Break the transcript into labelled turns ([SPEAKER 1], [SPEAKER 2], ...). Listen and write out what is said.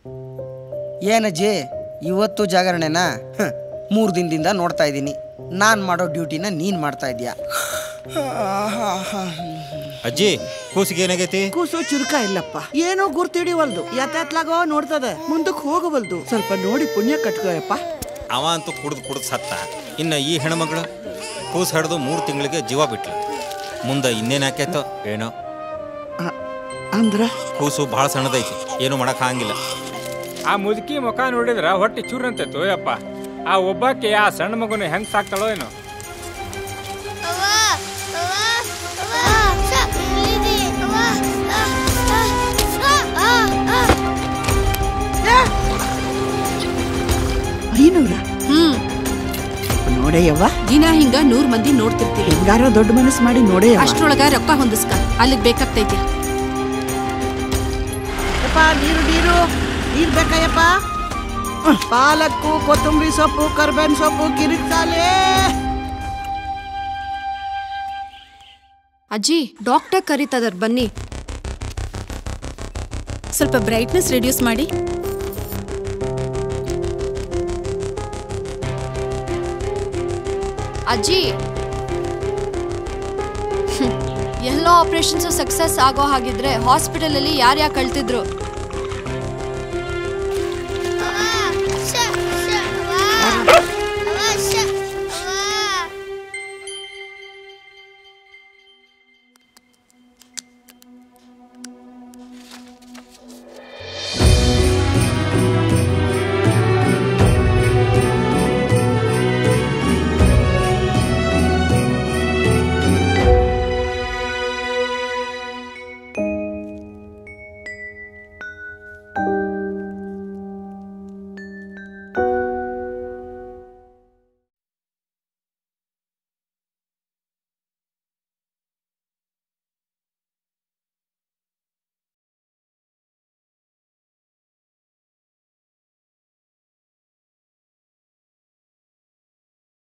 [SPEAKER 1] ಏನಜ್ಜಿ ಇವತ್ತು ಜಾಗರಣೆನಾ ಹ್ಮ್, ಮೂರು ದಿನದಿಂದ ನೋಡ್ತಾ ಇದ್ದೀನಿ ನಾನು ಮಾಡೋ ಡ್ಯೂಟಿನ ನೀನು ಮಾಡ್ತಾ ಇದೀಯಾ
[SPEAKER 2] ಅಜ್ಜಿ ಕೂಸಿಗೆ ಏನಾಗೈತಿ
[SPEAKER 3] ಕೂಸು ಚುರುಕ ಇಲ್ಲಪ್ಪ ಏನೋ ಗುರ್ತಿಡಿವಲ್ದು ಎತ್ಲಾಗೋ ನೋಡ್ತದ ಮುಂದಕ್ಕೆ ಹೋಗವಲ್ದು ಸ್ವಲ್ಪ ನೋಡಿ ಪುಣ್ಯ ಕಟ್ಕೋಯಪ್ಪ
[SPEAKER 2] ಅವ ಅಂತೂ ಕುಡ್ದು ಕುಡ್ದು ಸತ್ತ ಇನ್ನು ಈ ಹೆಣ್ಮಗಳು ಕೂಸು ಹಡ್ದು ಮೂರು ತಿಂಗಳಿಗೆ ಜೀವ ಬಿಟ್ಲು ಮುಂದೆ ಇನ್ನೇನು ಆಕೈತೋ ಏನೋ
[SPEAKER 3] ಅಂದ್ರ
[SPEAKER 2] ಕೂಸು ಭಾಳ ಸಣ್ಣದೈತಿ ಏನು ಮಾಡಕ್ ಆಗಂಗಿಲ್ಲ
[SPEAKER 4] ಆ ಮುದುಕಿ ಮುಖ ನೋಡಿದ್ರ ಹೊಟ್ಟೆ ಚೂರಂತೆ ತೋಯಪ್ಪ ಆ ಒಬ್ಬಾಕಿ ಆ ಸಣ್ಣ ಮಗುನ ಹೆಂಗ್ ಸಾಕ್ತಾಳೋ ಏನೋ
[SPEAKER 3] ಐನೂರ
[SPEAKER 5] ಹ್ಮ್
[SPEAKER 3] ನೋಡೆಯವ್ವ
[SPEAKER 5] ದಿನ ಹಿಂಗ ನೂರ್ ಮಂದಿ ನೋಡ್ತಿರ್ತೀವಿ
[SPEAKER 3] ಹೆಂಗಾರ ದೊಡ್ಡ ಮನಸ್ಸು ಮಾಡಿ ನೋಡೆಯವ್ವ
[SPEAKER 5] ಅಷ್ಟ್ರೊಳಗ ರೊಕ್ಕ ಹೊಂದಿಸ್ಕ ಅಲ್ಲಿಗ್ ಬೇಕಾಗ್ತೈತಿ
[SPEAKER 3] ಯಪ್ಪ ನೀರು ನೀರು ನೀರು ಬೇಕಾಯಪ್ಪ ಪಾಲಕ್ಕು ಕೊತ್ತಂಬರಿ ಸೊಪ್ಪು ಕರ್ಬೇವಿನ ಸೊಪ್ಪು ಕಿರಿಕ್ಸಾಲೆ
[SPEAKER 6] ಅಜ್ಜಿ ಡಾಕ್ಟರ್ ಕರೀತದರ್ ಬನ್ನಿ
[SPEAKER 7] ಸ್ವಲ್ಪ ಬ್ರೈಟ್ನೆಸ್ ರಿಡ್ಯೂಸ್ ಮಾಡಿ
[SPEAKER 6] ಅಜ್ಜಿ ಹ್ಮ್. ಎಲ್ಲ ಆಪರೇಷನ್ಸ್ ಸಕ್ಸಸ್ ಆಗೋ ಹಾಗಿದ್ರೆ ಹಾಸ್ಪಿಟಲ್ ಅಲ್ಲಿ ಯಾರ್ಯಾರು ಕಳ್ತಿದ್ರು